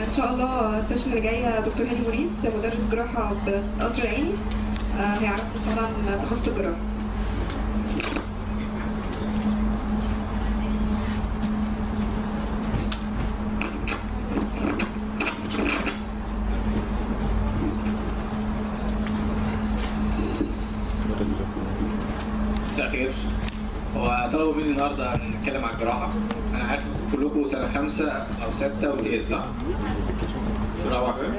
ان شاء الله السيشن اللي جايه دكتور هاني موريس مدرس جراحه بقصر العيني آه، هيعرفنا ان شاء الله عن تخصص الجراحه مساء الخير هو طلبوا مني النهارده نتكلم عن الجراحه انا عارف كلكم سنه خمسه او سته وامتياز صح؟ برافو عليك.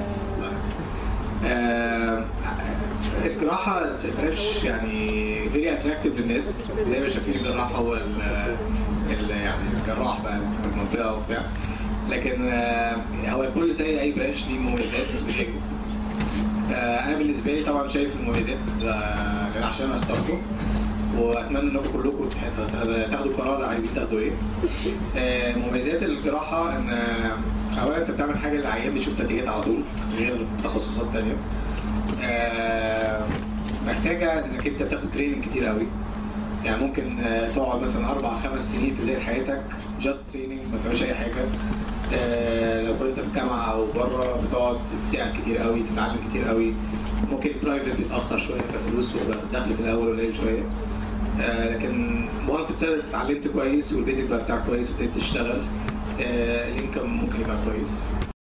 آه، الجراحه برانش يعني فيري اتراكتيف للناس زي ما شايفين الجراح هو ال ال- يعني الجراح بقى في المنطقه وبتاع لكن آه، هو كل زي اي برانش ليه مميزات بتعجبه آه، انا بالنسبه لي طبعا شايف المميزات آه، لأن عشان انا اخترته واتمنى انكم كلكم تح- تاخدوا قرار عايزين تاخدوا ايه. آه، مميزات الجراحه ان آه، اولا انت بتعمل حاجه للعيان بيشوف نتيجات على طول غير تخصصات تانية. آه، محتاجه انك انت تاخد تريننج كتير قوي. يعني ممكن آه، تقعد مثلا اربع خمس سنين في بدايه حياتك جاست تريننج ما بتعملش اي حاجه. آه، لو كنت في الجامعه او بره بتقعد تساعد كتير قوي تتعلم كتير قوي ممكن البرايفت بيتاخر شويه كفلوس ويبقى الدخل في الاول قليل شويه آه، لكن وانس ابتدت اتعلمت كويس والبيزك بقى بتاعك كويس وابتديت تشتغل آه، الانكم ممكن يبقى كويس